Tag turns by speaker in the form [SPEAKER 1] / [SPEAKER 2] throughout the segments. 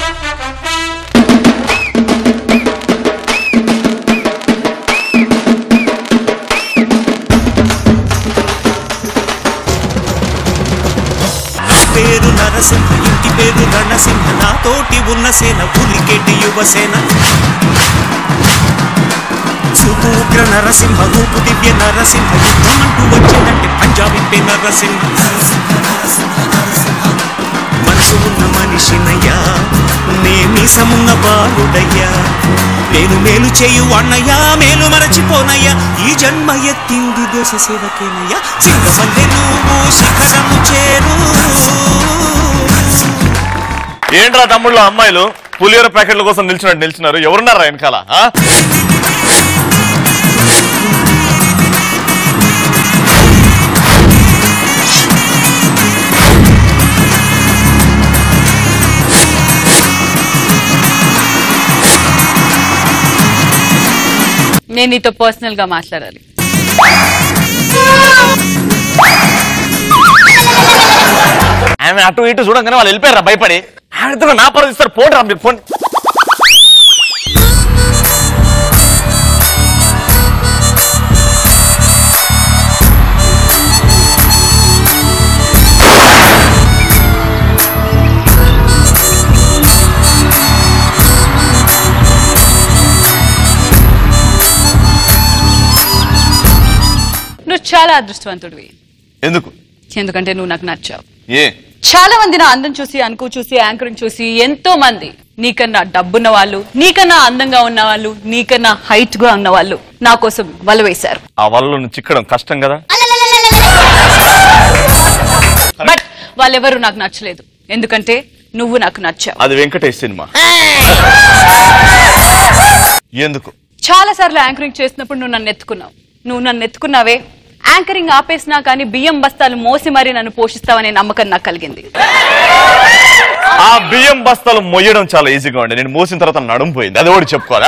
[SPEAKER 1] నా పేరు నరసింహ ఇంటి పేరు రణసింహ నాతోటి ఉన్న సేన పులికెటి యువసేన చూపు ఉగ్ర నరసింహ రూపు దివ్య నరసింహ యుద్ధం అంటూ వచ్చిందంటే పంజాబీ పే నరసింహ మనసు ఉన్న మనిషినయ్యా నేమి సమున్న బాలుడయ్యా నేను మేలు చేయు అన్నయ్యా మేలు మరచిపోనయ్యా ఈ జన్మ ఎత్తింది దేశ సేవకేనయ్యా సింగమల్లె నువ్వు శిఖరము చేరు
[SPEAKER 2] ఏంట్రా తమ్ముళ్ళు అమ్మాయిలు పులిహోర ప్యాకెట్ల కోసం నిల్చున్నట్టు నిల్చున్నారు ఎవరున్నారా వెనకాల ఆ?
[SPEAKER 3] నేను నీతో పర్సనల్ గా మాట్లాడాలి
[SPEAKER 2] ఆమె అటు ఇటు చూడంగానే వాళ్ళు వెళ్ళిపోయారా భయపడి ఆమెతో నా పరిస్థితి పోండి రా మీరు ఫోన్
[SPEAKER 3] నువ్వు చాలా అదృష్టవంతుడివి
[SPEAKER 2] ఎందుకు
[SPEAKER 3] ఎందుకంటే నువ్వు నాకు నచ్చావు
[SPEAKER 2] ఏ
[SPEAKER 3] చాలా మంది నా అందం చూసి అనుకో చూసి యాంకరింగ్ చూసి ఎంతో మంది నీకన్నా డబ్బున్న వాళ్ళు నీకన్నా అందంగా ఉన్న వాళ్ళు నీకన్నా హైట్ గా ఉన్న వాళ్ళు నా కోసం వల వేశారు
[SPEAKER 2] ఆ వలలో చిక్కడం కష్టం కదా
[SPEAKER 3] బట్ వాళ్ళెవరూ నాకు నచ్చలేదు ఎందుకంటే నువ్వు నాకు నచ్చావు
[SPEAKER 2] అది వెంకటేష్ సినిమా ఎందుకు
[SPEAKER 3] చాలా సార్లు యాంకరింగ్ చేసినప్పుడు నువ్వు నన్ను ఎత్తుకున్నావు నువ్వు నన్ను ఎత్తుకున్నావే యాంకరింగ్ ఆపేసినా కానీ బియ్యం బస్తాలు మోసి మరీ నన్ను పోషిస్తావనే నమ్మకం నాకు కలిగింది
[SPEAKER 2] ఆ బియ్యం బస్తాలు మొయ్యడం చాలా ఈజీగా ఉండే నేను మోసిన తర్వాత నడుము పోయింది అది కూడా చెప్పుకోవాలా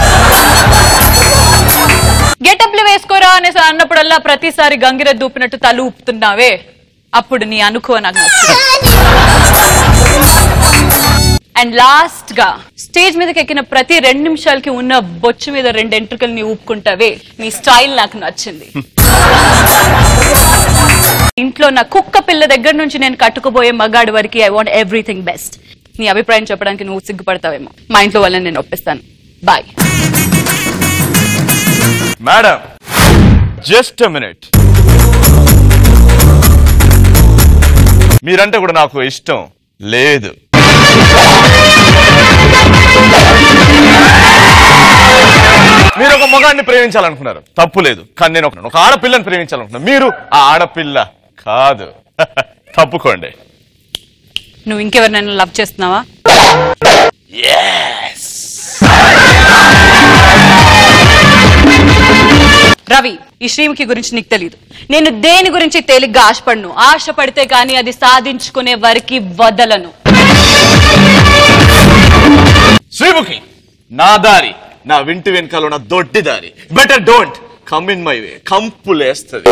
[SPEAKER 3] గెటప్లు వేసుకోరా అనేసి అన్నప్పుడల్లా ప్రతిసారి గంగిరె దూపినట్టు తల ఊపుతున్నావే అప్పుడు నీ అనుకో నాకు నచ్చింది అండ్ లాస్ట్ గా స్టేజ్ మీదకి ఎక్కిన ప్రతి రెండు నిమిషాలకి ఉన్న బొచ్చు మీద రెండు ఎంట్రుకల్ని ఊపుకుంటావే నీ స్టైల్ నాకు నచ్చింది ఇంట్లో నా కుక్క పిల్ల దగ్గర నుంచి నేను కట్టుకుపోయే మగాడి వరకు ఐ వాంట్ ఎవ్రీథింగ్ బెస్ట్ నీ అభిప్రాయం చెప్పడానికి నువ్వు సిగ్గుపడతావేమో మా ఇంట్లో వాళ్ళని నేను ఒప్పిస్తాను బాయ్
[SPEAKER 2] మేడం జస్ట్ మినిట్ మీరంటే కూడా నాకు ఇష్టం లేదు మీరు ఒక మగాన్ని ప్రేమించాలనుకున్నారు తప్పు లేదు కానీ నేను ఒక- ఒక ఆడపిల్లని ప్రేమించాలనుకున్నాను మీరు ఆ ఆడపిల్ల కాదు తప్పుకోండి
[SPEAKER 3] నువ్వు ఇంకెవరినైనా లవ్ చేస్తున్నావా రవి ఈ శ్రీముఖి గురించి నీకు తెలియదు నేను దేని గురించి తేలిగ్గా ఆశపడను ఆశపడితే కానీ అది సాధించుకునే వరకు వదలను
[SPEAKER 2] శ్రీముఖి నా దారి నా వింటి వెనకాల ఉన్న దొడ్డి దారి better don't come in my way కంపులేస్తుంది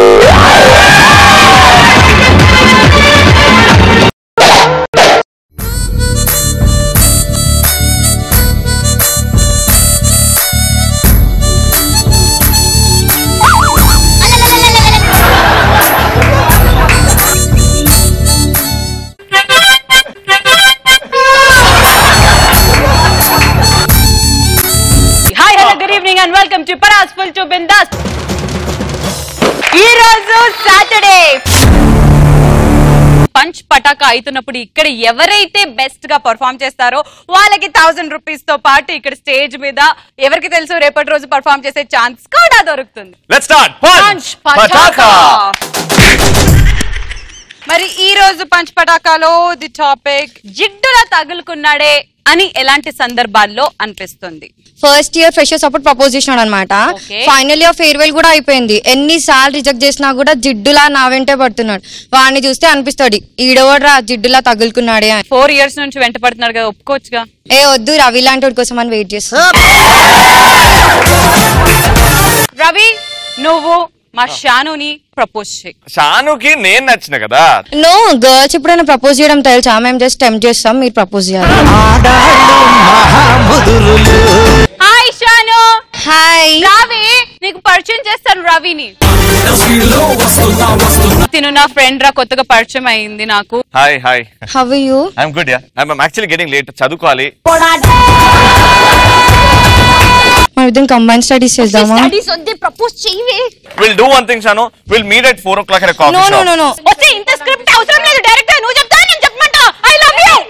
[SPEAKER 3] hi hello good evening and welcome to Patas full to Bindaas ఈ రోజు సాటర్డే పంచ్ పటాకా అవుతున్నప్పుడు ఇక్కడ ఎవరైతే బెస్ట్ గా పర్ఫామ్ చేస్తారో వాళ్ళకి థౌసండ్ రూపీస్ తో పాటు ఇక్కడ స్టేజ్ మీద ఎవరికి తెలుసు రేపటి రోజు పర్ఫామ్ చేసే ఛాన్స్ కూడా దొరుకుతుంది
[SPEAKER 2] లెట్స్ స్టార్ట్
[SPEAKER 3] పంచ్ పటాకా మరి ఈ రోజు పంచ్ పటాకాలో ది టాపిక్ జిడ్డులా తగులుకున్నాడే అని ఎలాంటి సందర్భాల్లో అనిపిస్తుంది
[SPEAKER 4] ఫస్ట్ ఇయర్ ఫ్రెషర్స్ అప్పుడు ప్రపోజ్ చేసినాడు అనమాట
[SPEAKER 3] Okay.
[SPEAKER 4] ఫైనల్ ఇయర్ ఫేర్వెల్ కూడా అయిపోయింది ఎన్ని సార్లు రిజెక్ట్ చేసినా కూడా జిడ్డులా నా వెంటే పడుతున్నాడు వాడిని చూస్తే అనిపిస్తాడు ఈడవడ్రా జిడ్డులా తగులుకున్నాడే అని
[SPEAKER 3] ఫోర్ ఇయర్స్ నుంచి వెంట పడుతున్నాడు కదా ఒప్పుకోవచ్చుగా
[SPEAKER 4] ఏ వద్దు రవి లాంటి వాడి కోసం అని వెయిట్ చేస్తా
[SPEAKER 3] రవి నువ్వు మా షానుని ప్రపోజ్ చేయి
[SPEAKER 2] షానుకి నేను నచ్చిన కదా
[SPEAKER 4] నో గర్ల్స్ ఎప్పుడైనా ప్రపోజ్ చేయడం తెలుసా మేము జస్ట్ టెంప్ చేస్తాం మీరు ప్రపోజ్ చేయాలి
[SPEAKER 3] హాయ్ షాను
[SPEAKER 4] హాయ్
[SPEAKER 3] రావి నీకు పరిచయం చేస్తాను రవిని తిను నా ఫ్రెండ్ రా కొత్తగా పరిచయం అయింది నాకు
[SPEAKER 2] hi hi
[SPEAKER 4] how you
[SPEAKER 2] I'm good ya I'm actually getting late చదువుకోవాలి
[SPEAKER 4] మన ఇద్దరం కంబైన్ స్టడీస్ చేద్దామా
[SPEAKER 3] స్టడీస్ వద్దే ప్రపోజ్ చేయవే
[SPEAKER 2] will do one thing Shanu will meet at four o'clock at
[SPEAKER 4] no
[SPEAKER 2] coffee
[SPEAKER 4] no no
[SPEAKER 2] shop
[SPEAKER 4] no
[SPEAKER 3] వస్తే ఇంత script అవసరం లేదు డైరెక్ట్ నువ్వు చెప్తా నేను చెప్పమంటా ఐ లవ్ యూ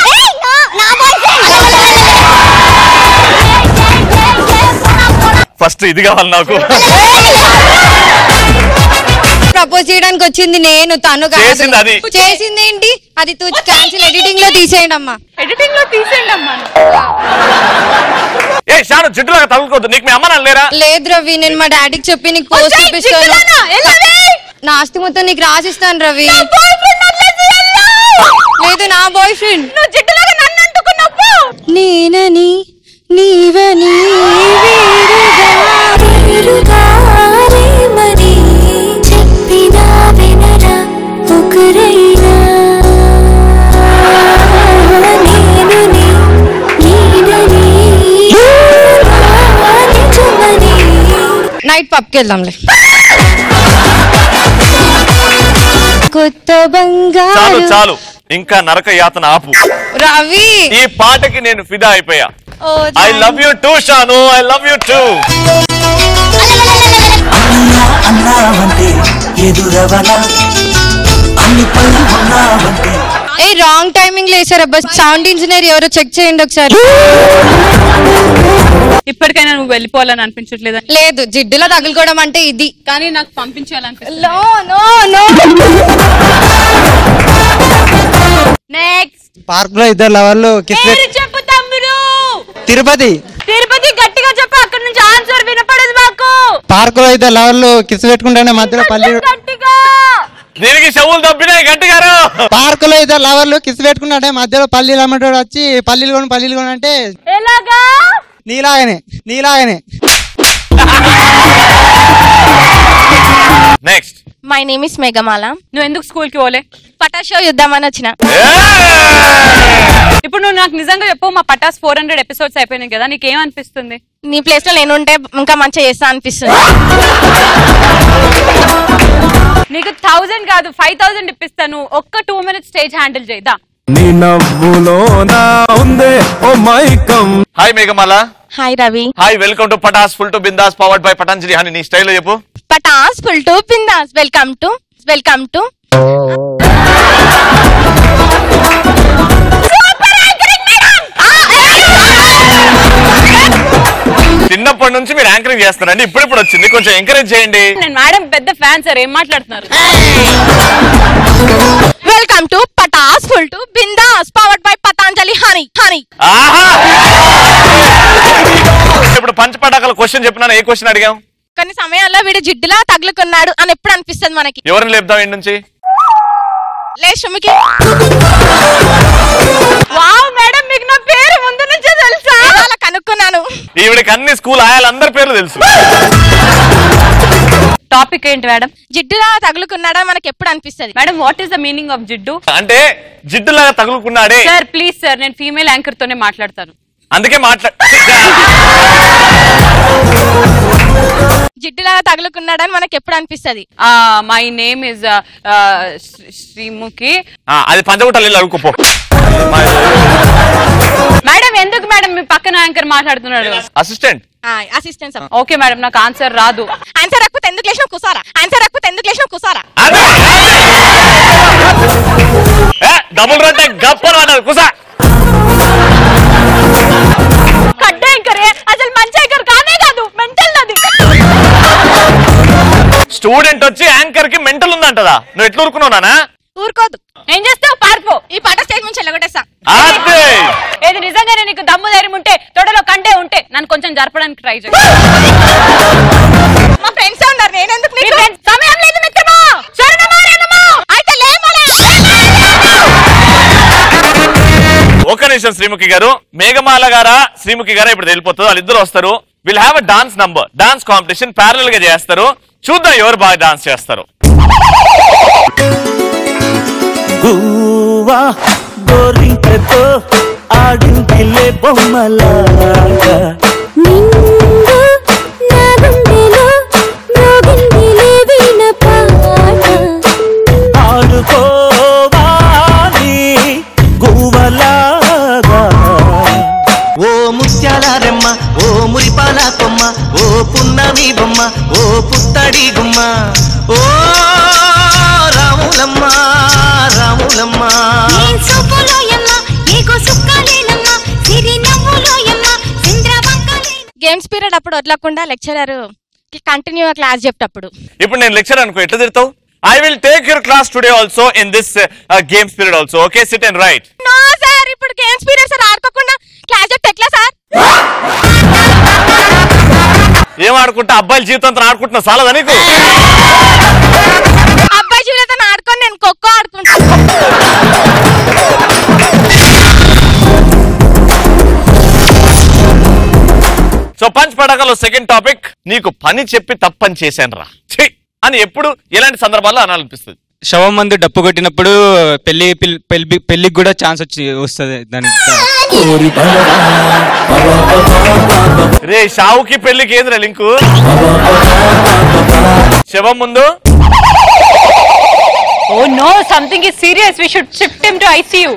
[SPEAKER 2] ఫస్ట్ ఇది కావాలి నాకు
[SPEAKER 4] ప్రపోజ్ చేయడానికి వచ్చింది నేను తను కాదు.
[SPEAKER 2] చేసింది అది.
[SPEAKER 4] చేసింది ఏంటి అది తూ క్యాన్సిల్ ఎడిటింగ్ లో తీసేయండి అమ్మా
[SPEAKER 3] ఎడిటింగ్ లో తీసేయండి అమ్మా
[SPEAKER 2] ఏ షాను జిడ్డులాగా తగులుకోవద్దు నీకు మీ అమ్మ నాన్న లేరా
[SPEAKER 4] లేదు రవి నేను మా డాడీకి చెప్పి నీకు పోస్ట్
[SPEAKER 3] వచ్చేయ్,
[SPEAKER 4] చూపిస్తాను
[SPEAKER 3] చిక్కుదానా, ఎల్లవే.
[SPEAKER 4] నా ఆస్తి మొత్తం నీకు రాసిస్తాను రవి
[SPEAKER 3] బాయ్ఫ్రెండ్ వదిలేసి వెళ్ళు.
[SPEAKER 4] లేదు నా బాయ్ ఫ్రెండ్
[SPEAKER 3] నువ్వు జిడ్డులాగా నన్ను అంటుకున్నప్పు
[SPEAKER 4] నేనని నీవని వేరుగా
[SPEAKER 5] వేరుగారే మరి చెప్పినా వినరా ఒకరైనా నేనుని నీడని నిజమని
[SPEAKER 4] నైట్ పబ్కి వెళ్దాంలే కొత్త
[SPEAKER 2] చాలు
[SPEAKER 4] బంగారు
[SPEAKER 2] చాలు ఇంకా నరక యాతన ఆపు
[SPEAKER 4] రవి
[SPEAKER 2] ఈ పాటకి నేను ఫిదా అయిపోయా
[SPEAKER 4] oh,
[SPEAKER 2] I love you too Shanu I love you too
[SPEAKER 1] అన్నావంటే ఎదురవన అన్ని పళ్ళు ఉన్నావంటే
[SPEAKER 4] ఏ రాంగ్ టైమింగ్ లేసారు అబ్బా సౌండ్ ఇంజనీర్ ఎవరో చెక్ చేయండి ఒకసారి
[SPEAKER 3] ఇప్పటికైనా నువ్వు వెళ్ళిపోవాలని అనిపించట్లేదా
[SPEAKER 4] లేదు జిడ్డులో తగులుకోవడం అంటే ఇది
[SPEAKER 3] కానీ నాకు పంపించాలనిపిస్తుంది
[SPEAKER 4] no no no
[SPEAKER 3] next
[SPEAKER 6] park లో ఇద్దరు లవర్లు కిస్
[SPEAKER 3] పేరు చెప్పు తమ్ముడు
[SPEAKER 6] తిరుపతి
[SPEAKER 3] తిరుపతి గట్టిగా చెప్పు అక్కడ నుంచి ఆన్సర్ వినపడదు మాకు
[SPEAKER 6] పార్క్ లో ఇద్దరు లవర్లు కిస్ పెట్టుకుంటానే మధ్యలో పల్లి
[SPEAKER 3] గట్టిగా
[SPEAKER 2] దీనికి చెవులు తప్పినాయి గట్టిగారు
[SPEAKER 6] పార్క్ లో ఇద్దరు లవర్లు కిస్ పెట్టుకుంటే మధ్యలో పల్లీలు అమ్మటోడు వచ్చి పల్లీలు కొని పల్లీలు కొని అంటే
[SPEAKER 3] ఎలాగా
[SPEAKER 6] నీలాగనే నీలాగనే
[SPEAKER 2] next
[SPEAKER 7] my name is Meghamala
[SPEAKER 3] నువ్వు ఎందుకు స్కూల్ కి పోలే
[SPEAKER 7] పటా షో చూద్దామని వచ్చిన
[SPEAKER 3] ఇప్పుడు నువ్వు నాకు నిజంగా చెప్పు మా పటాస్ ఫోర్ హండ్రెడ్ ఎపిసోడ్స్ అయిపోయినాయి కదా నీకేమనిపిస్తుంది
[SPEAKER 7] నీ ప్లేస్ లో నేను ఉంటే ఇంకా మంచిగా చేస్తా అనిపిస్తుంది
[SPEAKER 3] నీకు థౌజండ్ కాదు ఫైవ్ థౌసండ్ ఇప్పిస్తాను ఒక్క టూ మినిట్స్ స్టేజ్ హ్యాండిల్ చేద్దా
[SPEAKER 8] నీ నవ్వులోనా ఉందే ఓ మైకం
[SPEAKER 2] hi Meghamala
[SPEAKER 7] hi Ravi
[SPEAKER 2] hi welcome to Patas full to Bindaas powered by Patanjali honey నీ స్టైల్లో చెప్పు
[SPEAKER 7] Patas full to Bindaas welcome to welcome to
[SPEAKER 2] చిన్నప్పటి నుంచి మీరు యాంకరింగ్ చేస్తారండి ఇప్పుడిప్పుడు వచ్చింది కొంచెం ఎంకరేజ్ చేయండి
[SPEAKER 3] నేను మేడం పెద్ద ఫ్యాన్ సార్ ఏం మాట్లాడుతున్నారు
[SPEAKER 7] welcome to Patas full to Bindaas powered by Patanjali honey honey
[SPEAKER 2] ఆహా ఇప్పుడు పంచ పటాకాల క్వశ్చన్ చెప్పినాను ఏ క్వశ్చన్ అడిగాం
[SPEAKER 7] కొన్ని సమయాల్లో వీడు జిడ్డులా తగులుకున్నాడు అని ఎప్పుడు అనిపిస్తుంది మనకి
[SPEAKER 2] ఎవరిని లేపుదాం ఇంటి నుంచి
[SPEAKER 7] లే షుమికి
[SPEAKER 3] వావ్ మేడం మీకు నా పేరు ముందు నుంచే తెలుసా
[SPEAKER 7] అలా కనుక్కున్నాను
[SPEAKER 2] ఈవిడికి అన్ని స్కూల్ ఆయాలందరి పేర్లు తెలుసు
[SPEAKER 3] టాపిక్ ఏంటి మేడం
[SPEAKER 7] జిడ్డులా తగులుకున్నాడా మనకి ఎప్పుడు అనిపిస్తుంది
[SPEAKER 3] madam what is the meaning of జిడ్డు
[SPEAKER 2] అంటే జిడ్డులాగా తగులుకున్నాడే
[SPEAKER 3] సార్ ప్లీజ్ సార్ నేను ఫీమేల్ యాంకర్ తోనే మాట్లాడతాను
[SPEAKER 2] అందుకే మాట్లా
[SPEAKER 7] జిడ్డులా తగులుకున్నాడని మనకి ఎప్పుడు అనిపిస్తుంది
[SPEAKER 3] మై నేమ్ ఇస్ శ్రీముఖి
[SPEAKER 2] ఆ, అది పంచగుట్టలు అడుగుపో
[SPEAKER 3] మేడం ఎందుకు మేడం మీ పక్కన యాంకర్ మాట్లాడుతున్నాడు
[SPEAKER 2] అసిస్టెంట్
[SPEAKER 7] అసిస్టెంట్
[SPEAKER 3] ఓకే మేడం నాకు ఆన్సర్ రాదు
[SPEAKER 7] ఆన్సర్ రాకపోతే ఎందుకు లేచిన కుసారా ఆన్సర్ రాకపోతే ఎందుకు లేచిన కుసారా
[SPEAKER 2] డబుల్ రొట్టె గప్పలు అన్నారు కుసా
[SPEAKER 3] కడ్డ యాంకర్ అసలు మంచి యాంకర్ కానే కాదు మెంటల్ అది
[SPEAKER 2] స్టూడెంట్ వచ్చి యాంకర్ కి మెంటల్ ఉందంటదా నువ్వు ఎట్లా ఊరుకున్నావు నానా
[SPEAKER 7] ఊరుకోదు
[SPEAKER 3] ఏం చేస్తావు పార్పో
[SPEAKER 7] ఈ పాట స్టేజ్ నుంచి వెళ్ళగొట్టేస్తా
[SPEAKER 2] అదే
[SPEAKER 3] ఏది నిజంగానే నీకు దమ్ము ధైర్యం ఉంటే తొడలో కంటే ఉంటే నన్ను కొంచెం జరపడానికి ట్రై చేయి
[SPEAKER 7] మా ఫ్రెండ్స్ ఉన్నారు నేనెందుకు
[SPEAKER 3] మీ
[SPEAKER 7] నీకు
[SPEAKER 3] friends- సమయం లేదు మిత్రమా శరణమా రణమా
[SPEAKER 7] అయితే లేమలే
[SPEAKER 2] ఒక నిమిషం శ్రీముఖి గారు మేఘమాల గారా శ్రీముఖి గారా ఇప్పుడు వెళ్ళిపోతుంది వాళ్ళిద్దరు వస్తారు will have a dance number dance competition parallel గా చేస్తారు చూద్దాం ఎవరు బాగా డాన్స్ చేస్తారు
[SPEAKER 1] గువ్వా గోరింకతో ఆడిందిలే బొమ్మలాగా
[SPEAKER 5] నిండు నా గుండెలో మ్రోగిందిలే వీణ పాట
[SPEAKER 1] ఆడుకోవాలి గువ్వలాగా
[SPEAKER 9] ఓ ముత్యాల రెమ్మ ఓ మురిపాల కొమ్మ ఓ పున్నమి బొమ్మ ఓ పుత్తడి గుమ్మ ఓ రాములమ్మ రాములమ్మ
[SPEAKER 5] ఏ సూపులోయమ్మ నీకు సుక్కలేనమ్మ సిరి నవ్వులోయమ్మ చంద్రవంకలే
[SPEAKER 7] గేమ్స్ పీరియడ్ అప్పుడు వదలకుండా లెక్చరర్ కంటిన్యూ క్లాస్ చెప్పేటప్పుడు
[SPEAKER 2] ఇప్పుడు నేను లెక్చర్ అనుకో ఎట్లా తిడతావు I will take your class today also in this games period also okay sit and write
[SPEAKER 7] no sir ఇప్పుడు గేమ్స్ పీరియడ్ సార్ ఆడుకోకుండా క్లాస్ చెప్తే ఎట్లా సార్
[SPEAKER 2] ఏం ఆడుకుంటా అబ్బాయిల జీవితంతో ఆడుకుంటున్నా చాలా నీకు
[SPEAKER 7] అబ్బాయి జీవితం ఆడుకొని నేను ఖోఖో ఆడుకుంటా
[SPEAKER 2] సో పంచ్ పడకలో సెకండ్ టాపిక్ నీకు పని చెప్పి తప్పని చేశాను రా ఛీ! అని ఎప్పుడు ఎలాంటి సందర్భాల్లో అనాలనిపిస్తుంది
[SPEAKER 10] శవం మందు డప్పు కొట్టినప్పుడు పెళ్లి పిల్- పెళ్లి పెళ్లికి కూడా ఛాన్స్ వచ్చి వస్తుంది దానికి
[SPEAKER 2] రే షావుకి పెళ్లికి ఏంద్రా లింకు శవం ముందు
[SPEAKER 3] oh no something is serious we should shift him to ICU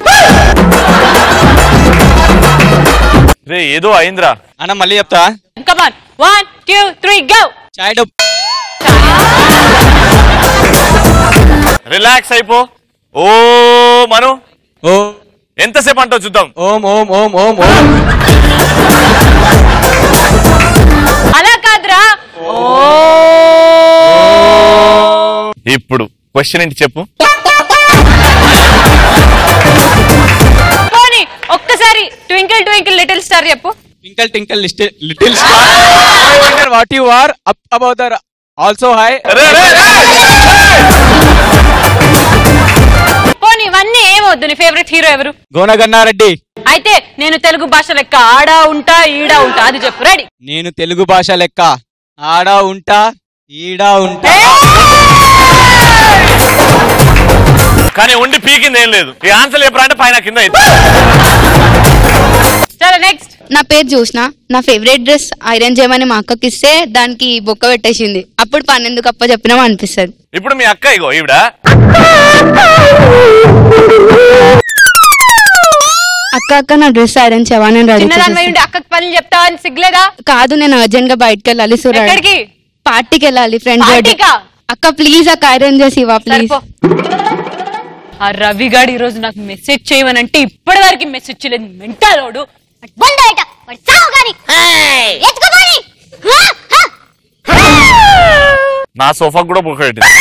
[SPEAKER 2] రే ఏదో అయిందిరా
[SPEAKER 10] అన్న మళ్ళీ చెప్తా
[SPEAKER 3] కమ్ ఆన్ 1 2 3 గో
[SPEAKER 10] చాయ్ డప్
[SPEAKER 2] రిలాక్స్ అయిపో ఓ మను
[SPEAKER 10] ఓ
[SPEAKER 2] ఎంతసేపు అంటావు చూద్దాం
[SPEAKER 10] ఓం ఓం ఓం ఓం ఓం
[SPEAKER 3] అలా కాదురా
[SPEAKER 2] ఇప్పుడు క్వశ్చన్ ఏంటి చెప్పు
[SPEAKER 3] పోనీ ఒక్కసారి ట్వింకిల్ ట్వింకిల్ లిటిల్ స్టార్ చెప్పు
[SPEAKER 10] twinkle twinkle little star what you are up about there also high
[SPEAKER 2] రే, రే, రే!
[SPEAKER 3] పోనీ ఇవన్నీ ఏమొద్దు నీ ఫేవరెట్ హీరో ఎవరు
[SPEAKER 10] గోనగన్నారెడ్డి
[SPEAKER 3] అయితే నేను తెలుగు భాష లెక్క ఆడా ఉంటా ఈడా ఉంటా అది చెప్పు రెడీ
[SPEAKER 10] నేను తెలుగు భాష లెక్క ఆడా ఉంటా ఈడా ఉంటా
[SPEAKER 2] కానీ ఉండి పీకింది ఏం లేదు ఈ ఆన్సర్ చెప్పరా అంటే పైన కింద అయితే
[SPEAKER 3] సరే నెక్స్ట్
[SPEAKER 11] నా పేరు చూసిన నా ఫేవరెట్ డ్రెస్ ఐరన్ చేయమని మా అక్కకి ఇస్తే దానికి బొక్క పెట్టేసింది అప్పుడు పని ఎందుకు అప్ప చెప్పినామో అనిపిస్తుంది
[SPEAKER 2] ఇప్పుడు మీ అక్క ఇగో ఈవిడ
[SPEAKER 11] అక్క అక్క నా డ్రెస్ ఐరన్ చేయవా నేను రెడీ
[SPEAKER 3] చిన్నదాని
[SPEAKER 11] చేసేస్తా.
[SPEAKER 3] ఉండి అక్కకి పనులు చెప్తావా అని సిగ్గులేదా
[SPEAKER 11] కాదు నేను అర్జెంట్ గా బయటకు వెళ్ళాలి సూర్య
[SPEAKER 3] ఎక్కడికి
[SPEAKER 11] పార్టీకి వెళ్ళాలి ఫ్రెండ్ బర్త్డే
[SPEAKER 3] పార్టీకా?
[SPEAKER 11] అక్క ప్లీజ్ అక్క ఐరన్ చేసి ఇవ్వ ప్లీజ్
[SPEAKER 3] సరిపో ఆ రవి గాడు ఈ రోజు నాకు మెసేజ్ చేయమనంటే ఇప్పటి వరకు మెసేజ్ చేయలేదు మెంటాలోడు
[SPEAKER 5] బొంద బయట వాడు చావు గాని ఎత్తుకోపోని
[SPEAKER 2] నా సోఫా కూడా బుక్ పెట్టింది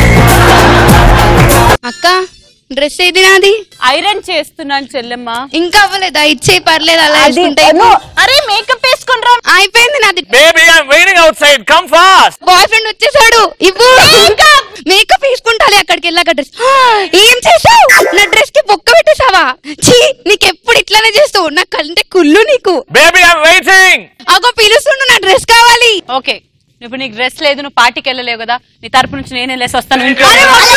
[SPEAKER 11] అక్క డ్రెస్ ఏది నాది
[SPEAKER 3] ఐరన్ చేస్తున్నాను చెల్లెమ్మ
[SPEAKER 11] ఇంకా అవ్వలేదా ఇచ్చే పర్లేదు అలా
[SPEAKER 3] అది-
[SPEAKER 11] వేసుకుంటే
[SPEAKER 3] అరే మేకప్ వేసుకుని రా
[SPEAKER 11] అయిపోయింది నాది
[SPEAKER 2] baby I'm waiting outside come fast
[SPEAKER 11] boyfriend వచ్చేసాడు ఇవ్వు మేకప్ వేసుకుంటాలి అక్కడికి వెళ్ళాక డ్రెస్ ఏం చేసావు నా డ్రెస్ కి బొక్క పెట్టేసావా ఛీ నీకు ఎప్పుడు ఇట్లానే చేస్తావు నా కంటే కుళ్ళు నీకు
[SPEAKER 2] బేబీ ఐఎమ్ వెయిటింగ్
[SPEAKER 11] అగో పిలుస్తుండు నా డ్రెస్ కావాలి
[SPEAKER 3] ఓకే ఇప్పుడు నీకు డ్రెస్ లేదు నువ్వు పార్టీకి వెళ్ళలేవు కదా నీ తరపు నుంచి నేనే లేసి వస్తాను ఇంట్లో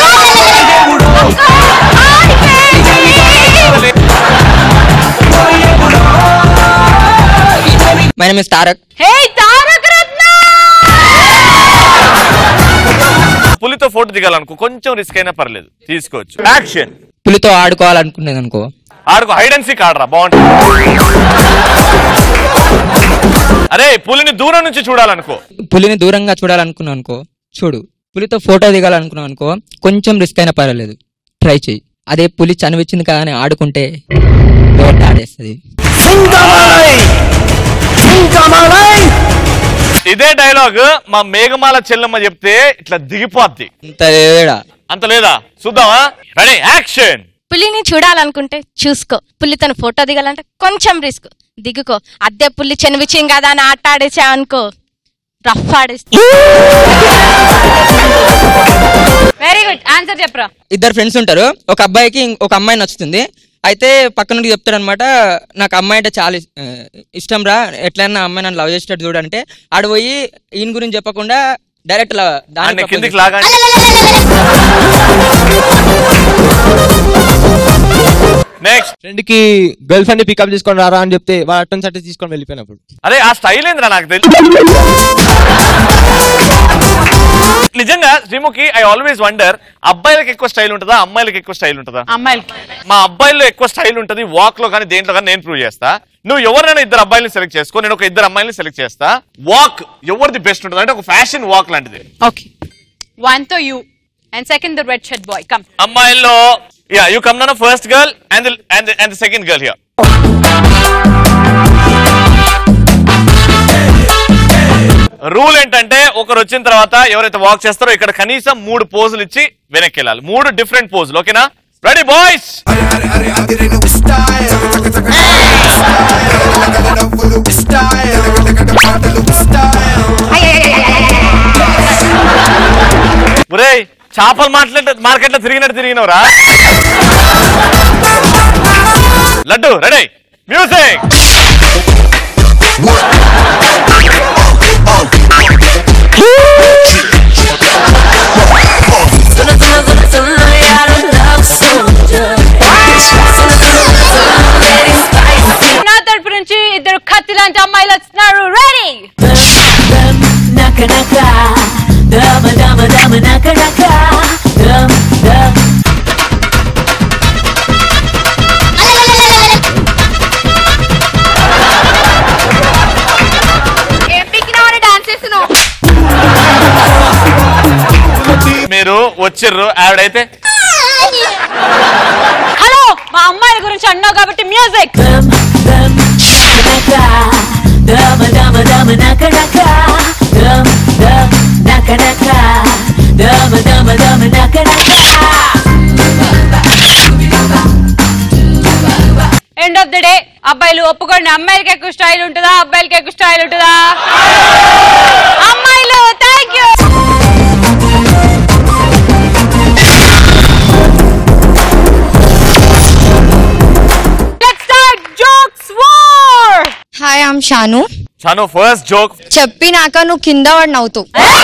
[SPEAKER 12] my name is Tarak
[SPEAKER 3] hey Taraka Ratna
[SPEAKER 2] పులితో ఫోటో దిగాలనుకో కొంచెం రిస్క్ అయినా పర్లేదు తీసుకోవచ్చు యాక్షన్
[SPEAKER 12] పులితో ఆడుకోవాలనుకునేది అనుకో
[SPEAKER 2] ఆడుకో హైడ్ అండ్ సీక్ ఆడరా బాగుంటుంది అరే పులిని దూరం నుంచి చూడాలనుకో
[SPEAKER 12] పులిని దూరంగా చూడాలనుకున్నావు అనుకో చూడు పులితో ఫోటో దిగాలనుకున్నావు అనుకో కొంచెం రిస్క్ అయినా పర్వాలేదు ట్రై చేయి అదే పులి చనివిచ్చింది కదా అని ఆడుకుంటే వేటాడేస్తుంది
[SPEAKER 2] ఇదే డైలాగ్ మా మేఘమాల చెల్లమ్మ చెప్తే ఇట్లా దిగిపోద్ది
[SPEAKER 12] ఇంత లేడా
[SPEAKER 2] అంత లేదా చూద్దామా రెడీ యాక్షన్
[SPEAKER 7] పులిని చూడాలనుకుంటే చూసుకో పులితోని ఫోటో దిగాలంటే కొంచెం రిస్క్ దిగుకో అద్దె పుల్లి చెనివిచ్చింగ్ కదా అని ఆట ఆడేసా అనుకో రఫ్ ఆడేస్తా
[SPEAKER 3] వెరీ గుడ్ ఆన్సర్ చెప్పరా
[SPEAKER 12] ఇద్దరు ఫ్రెండ్స్ ఉంటారు ఒక అబ్బాయికి ఇం- ఒక అమ్మాయి నచ్చుతుంది అయితే పక్క నుండి చెప్తాడు అనమాట నాకు అమ్మాయి అంటే చాలా ఇస్- ఆ, ఇష్టం రా ఎట్లయినా అమ్మాయి నన్ను లవ్ చేసేటట్టు చూడంటే ఆడు పోయి ఈయన గురించి చెప్పకుండా డైరెక్ట్
[SPEAKER 2] అన్ని కిందికి లాగండి నెక్స్ట్
[SPEAKER 10] ఫ్రెండ్ కి గర్ల్ ఫ్రెండ్ పికప్ తీసుకొని రారా అని చెప్తే వాడు అటెన్స్ అంటే తీసుకొని వెళ్ళిపోయినప్పుడు
[SPEAKER 2] అరే ఆ స్టైల్ ఏంద్రా నాకు తెలుసు నిజంగా శ్రీముఖి ఐ ఆల్వేస్ వండర్ అబ్బాయిలకు ఎక్కువ స్టైల్ ఉంటుందా అమ్మాయిలకు ఎక్కువ స్టైల్ ఉంటుందా
[SPEAKER 3] అమ్మాయిలకి
[SPEAKER 2] మా అబ్బాయిల్లో ఎక్కువ స్టైల్ ఉంటుంది వాక్ లో కానీ దేంట్లో కానీ నేను ప్రూవ్ చేస్తా నువ్వు ఎవరైనా ఇద్దరు అబ్బాయిని సెలెక్ట్ చేసుకో నేను ఒక ఇద్దరు అమ్మాయిని సెలెక్ట్ చేస్తా వాక్ ఎవరిది బెస్ట్ ఉంటుంది అంటే ఒక ఫ్యాషన్ వాక్ లాంటిది
[SPEAKER 3] okay one to you and second the red shirt boy come
[SPEAKER 2] అమ్మాయిల్లో యా యూ కమ్ నా first girl and and and second girl here rule ఏంటంటే ఒకరు వచ్చిన తర్వాత ఎవరైతే వాక్ చేస్తారో ఇక్కడ కనీసం మూడు పోజులు ఇచ్చి వెనక్కి వెళ్ళాలి మూడు డిఫరెంట్ పోజులు ఓకేనా రెడీ బాయ్స్ ఒరేయ్ చేపలు మాట్లాడే మార్కెట్లో తిరిగినట్టు తిరిగినవరా లడ్డు రెడీ మ్యూజిక్
[SPEAKER 3] నా తరపు నుంచి ఇద్దరు కత్తి లాంటి అమ్మాయిలు వస్తున్నారు రెడీ
[SPEAKER 11] ఏం పిక్కినావని డాన్స్ చేస్తున్నావు
[SPEAKER 2] మీరు వచ్చిర్రు ఆవిడైతే
[SPEAKER 3] హలో మా అమ్మాయిల గురించి అన్నావు కాబట్టి music end of the day అబ్బాయిలు ఒప్పుకోండి అమ్మాయిలకి ఎక్కువ స్టైల్ ఉంటుందా అబ్బాయిలకి ఎక్కువ స్టైల్ ఉంటుందా అమ్మాయిలు thank you jokes war
[SPEAKER 4] hi I'm Shanu
[SPEAKER 2] Chanu first joke
[SPEAKER 4] చెప్పినాక నువ్వు కింద వాడు నవ్వుతావు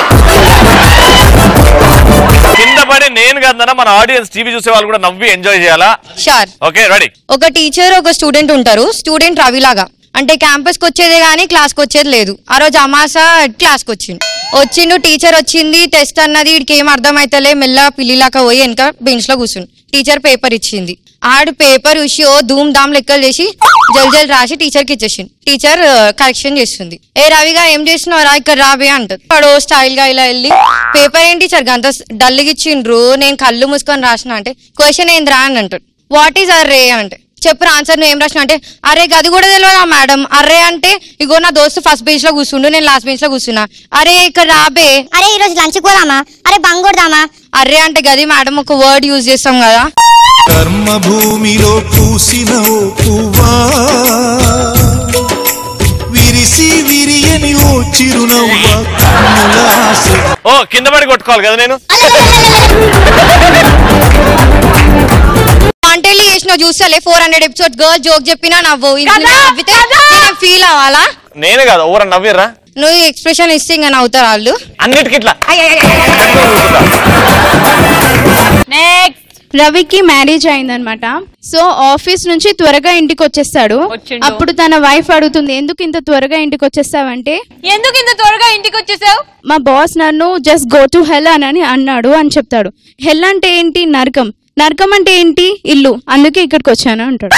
[SPEAKER 2] కింద పడి నేను కాదన్నా మన ఆడియన్స్ టీవీ చూసే వాళ్ళు కూడా నవ్వి ఎంజాయ్ చేయాలా
[SPEAKER 4] షార్
[SPEAKER 2] ఓకే రెడీ
[SPEAKER 4] ఒక టీచర్ ఒక స్టూడెంట్ ఉంటారు స్టూడెంట్ రవిలాగా అంటే క్యాంపస్కి వచ్చేదే కానీ క్లాస్కి వచ్చేది లేదు ఆ రోజు అమాస క్లాస్కి వచ్చిండు వచ్చిండు టీచర్ వచ్చింది టెస్ట్ అన్నది వీడికి ఏం అర్థమైతలే మెల్ల పిల్లిలాగా పోయి వెనక బెంచ్ లో కూర్చుండు టీచర్ పేపర్ ఇచ్చింది ఆడు పేపర్ చూసి ఓ ధూమ్ ధామ్ లెక్కలు చేసి జల్ జల్ రాసి టీచర్ కి ఇచ్చేసింది టీచర్ కరెక్షన్ చేస్తుంది ఏ రవిగా ఏం చేస్తున్నావు రా ఇక్కడ రాబే అంటది వాడు స్టైల్ గా ఇలా వెళ్ళి పేపర్ ఏంటి టీచర్ గంత డల్గా ఇచ్చిండ్రు నేను కళ్ళు మూసుకొని రాసిన అంటే క్వశ్చన్ ఏంద్రా అని అంటాడు వాట్ ఈజ్ అర్రే అంటే చెప్పు ఆన్సర్ నువ్వు ఏం రాసిన అంటే అరే గది కూడా తెలియదా మేడం అరే అంటే ఇగో నా దోస్తు ఫస్ట్ బెంచ్ లో కూర్చుండు నేను లాస్ట్ బెంచ్ లో కూర్చున్నా అరే ఇక్కడ రాబే
[SPEAKER 5] అరే ఈ రోజు లంచ్ పోదామా అరే బంగ్ కొడదామా
[SPEAKER 4] అరే అంటే గది మేడం ఒక వర్డ్ యూజ్ చేస్తాం కదా
[SPEAKER 1] కర్మభూమిలో పూసిన ఓ పువ్వా విరిసి విరియని ఓ చిరునవ్వ కన్నుల ఆశ
[SPEAKER 2] ఓ కింద పడి కొట్టుకోవాలి కదా నేను
[SPEAKER 4] కాంటెల్లి చేసిన చూస్తలే four hundred episode girl joke చెప్పినా నవ్వు ఇంట్లో నవ్వితే నేను ఫీల్ అవ్వాలా
[SPEAKER 2] నేనే కాదు ఎవరన్నా నవ్విర్రా
[SPEAKER 4] నువ్వు ఎక్స్ప్రెషన్ ఇస్తే ఇంకా నవ్వుతారు వాళ్ళు
[SPEAKER 2] అన్నిటికి ఇట్లా
[SPEAKER 3] నెక్స్ట్
[SPEAKER 13] రవికి మ్యారేజ్ అయిందనమాట సో ఆఫీస్ నుంచి త్వరగా ఇంటికి వచ్చేస్తాడు
[SPEAKER 3] వచ్చిండు.
[SPEAKER 13] అప్పుడు తన వైఫ్ అడుగుతుంది ఎందుకు ఇంత త్వరగా ఇంటికి వచ్చేస్తావంటే
[SPEAKER 3] ఎందుకు ఇంత త్వరగా ఇంటికి వచ్చేసావు
[SPEAKER 13] మా బాస్ నన్ను జస్ట్ గో టు హెల్ అని అన్నాడు అని చెప్తాడు హెల్ అంటే ఏంటి నరకం నరకం అంటే ఏంటి ఇల్లు అందుకే ఇక్కడికి వచ్చాను అంటాడు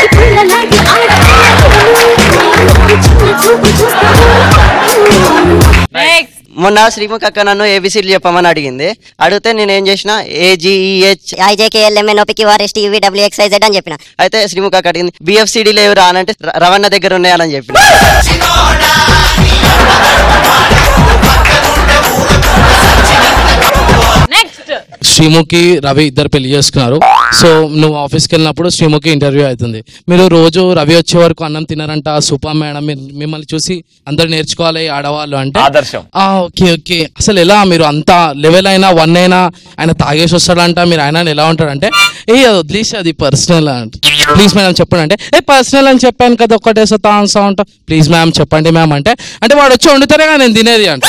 [SPEAKER 14] మొన్న శ్రీముఖ అక్క నన్ను ఏబిసిడ్లు చెప్పమని అడిగింది అడిగితే నేను ఏం చేసిన ఏజిఈహెచ్
[SPEAKER 5] ఐజేకేఎల్ఎంఎన్ఓపిక్యూఆర్ఎస్టీ యూవీడబ్ల్యూఎక్స్ఐజెడ్ అని చెప్పిన
[SPEAKER 14] అయితే శ్రీముఖ అక్క అడిగింది బిఎఫ్సిడి లేవు రా అని అంటే ర- రవణ దగ్గర ఉన్నాయని చెప్పిన
[SPEAKER 3] నెక్స్ట్
[SPEAKER 15] శ్రీముఖి రవి ఇద్దరు పెళ్లి చేసుకున్నారు సో నువ్వు ఆఫీస్కి వెళ్ళినప్పుడు శ్రీముఖి ఇంటర్వ్యూ అవుతుంది మీరు రోజు రవి వచ్చే వరకు అన్నం తినారంట సూపర్ మేడం మీరు మిమ్మల్ని చూసి అందరు నేర్చుకోవాలి ఆడవాళ్ళు అంటే
[SPEAKER 2] ఆదర్శం
[SPEAKER 15] ఆ, ఓకే ఓకే అసలు ఎలా మీరు అంత లెవెల్ అయినా వన్ అయినా ఆయన తాగేసి వస్తాడంట మీరు ఆయన ఎలా ఉంటాడంటే ఏ అది వదిలేసి అది పర్సనల్ అంట ప్లీజ్ మేడం చెప్పండి అంటే ఏ పర్సనల్ అని చెప్పాను కదా ఒక్కటే సతా అంసా ఉంటా ప్లీజ్ మ్యామ్ చెప్పండి మ్యామ్ అంటే అంటే వాడు వచ్చి వండుతారే కదా నేను తినేది అంట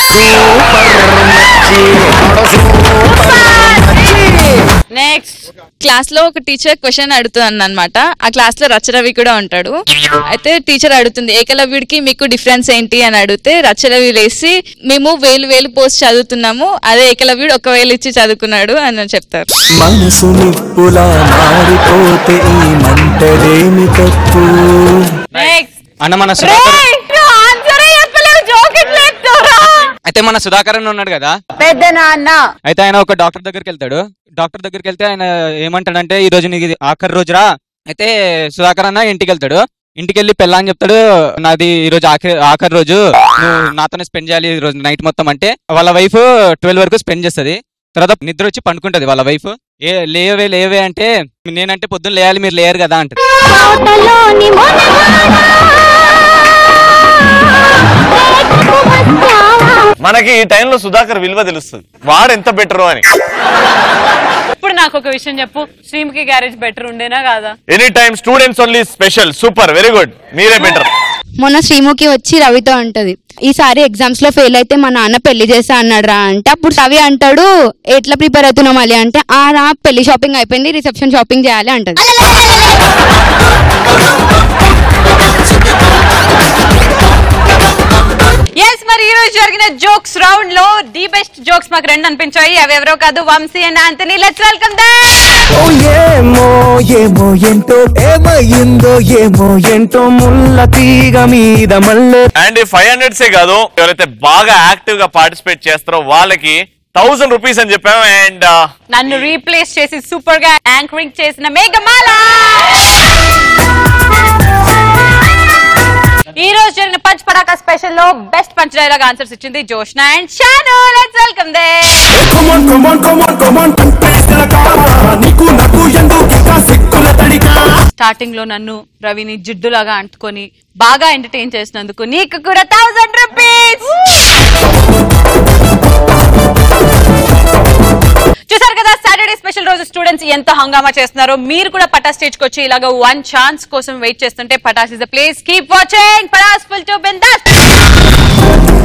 [SPEAKER 3] నెక్స్ట్
[SPEAKER 16] క్లాస్ లో ఒక టీచర్ క్వశ్చన్ అడుగుతుంది అనమాట ఆ క్లాస్ లో రచరవి కూడా ఉంటాడు అయితే టీచర్ అడుగుతుంది ఏకలవ్యుడికి మీకు డిఫరెన్స్ ఏంటి అని అడిగితే రచరవి లేసి మేము వేలు వేలు పోస్ట్ చదువుతున్నాము అదే ఏకలవ్యుడు ఒక వేలు ఇచ్చి చదువుకున్నాడు అని చెప్తారు
[SPEAKER 8] మనసు నిప్పులా మారిపోతే ఈ మంటలేమి తప్పు
[SPEAKER 10] అన్న మన సుధాకర్ అయితే మన సుధాకర్ అన్న ఉన్నాడు కదా
[SPEAKER 3] పెద్ద నాన్న
[SPEAKER 10] అయితే ఆయన ఒక డాక్టర్ దగ్గరికి వెళ్తాడు డాక్టర్ దగ్గరికి వెళ్తే ఆయన ఏమంటాడంటే ఈ రోజు నీకు ఇది ఆఖరి రోజురా అయితే సుధాకర్ అన్న ఇంటికి వెళ్తాడు ఇంటికి వెళ్ళి పెళ్ళా అని చెప్తాడు నాది ఈ రోజు ఆఖరి ఆఖరి రోజు నువ్వు నాతోనే స్పెండ్ చేయాలి ఈ రోజు నైట్ మొత్తం అంటే వాళ్ళ వైఫ్ ట్వెల్వ్ వరకు స్పెండ్ చేస్తది తర్వాత నిద్ర వచ్చి పండుకుంటది వాళ్ళ వైఫ్ ఏ లేవే లేవే అంటే నేనంటే పొద్దున్న లేయాలి మీరు లేయరు కదా అంటది
[SPEAKER 2] మనకి ఈ టైంలో సుధాకర్ విలువ తెలుస్తుంది వాడు ఎంత బెటర్ అని
[SPEAKER 3] ఇప్పుడు నాకు ఒక విషయం చెప్పు శ్రీముఖి గ్యారేజ్ బెటర్ ఉండేనా కాదా
[SPEAKER 2] any time students only special super very good మీరే బెటర్
[SPEAKER 11] మొన్న శ్రీముఖి వచ్చి రవితో అంటది ఈసారి ఎగ్జామ్స్ లో ఫెయిల్ అయితే మా నాన్న పెళ్లి చేస్తా అన్నాడు రా అంటే అప్పుడు రవి అంటాడు ఎట్లా ప్రిపేర్ అవుతున్నావు మళ్ళీ అంటే ఆ రా పెళ్లి షాపింగ్ అయిపోయింది రిసెప్షన్ షాపింగ్ చేయాలి అంటది
[SPEAKER 3] ఎస్ మరి ఈ రోజు జరిగిన జోక్స్ రౌండ్ లో ది బెస్ట్ జోక్స్ మాకు రెండు అనిపించాయి అవి ఎవరో కాదు Vamsi and Antony let's welcome
[SPEAKER 8] ఓ ఏమో ఏమో ఏంటో ఏమయ్యిందో ఏమో ఏంటో ముల్ల తీగ మీద మళ్ళీ
[SPEAKER 2] అండ్ ఫైవ్ హండ్రెడ్స్ ఏ కాదు ఎవరైతే బాగా యాక్టివ్ గా పార్టిసిపేట్ చేస్తారో వాళ్ళకి థౌసండ్ రూపీస్ అని చెప్పాము అండ్
[SPEAKER 3] నన్ను రీప్లేస్ చేసి సూపర్ గా యాంకరింగ్ చేసిన మేఘమాల ఈ రోజు జరిగిన పంచ్ పడాకా స్పెషల్ లో బెస్ట్ పంచ్ డైలాగ్ ఆన్సర్స్ ఇచ్చింది Jyoshna and Shanu let's welcome they
[SPEAKER 8] come on come on come on come on నీకు నాకు ఎందుకు ఇంకా సిక్కుల తడికా
[SPEAKER 3] స్టార్టింగ్ లో నన్ను రవిని జిడ్డులాగా అంటుకొని బాగా ఎంటర్టైన్ చేసినందుకు నీకు కూడా థౌసండ్ రూపీస్ చూసారు కదా సాటర్డే స్పెషల్ రోజు స్టూడెంట్స్ ఎంత హంగామా చేస్తున్నారో మీరు కూడా పటా స్టేజ్ కి వచ్చి ఇలాగ వన్ ఛాన్స్ కోసం వెయిట్ చేస్తుంటే Patas is the place keep watching Patas full to bindaas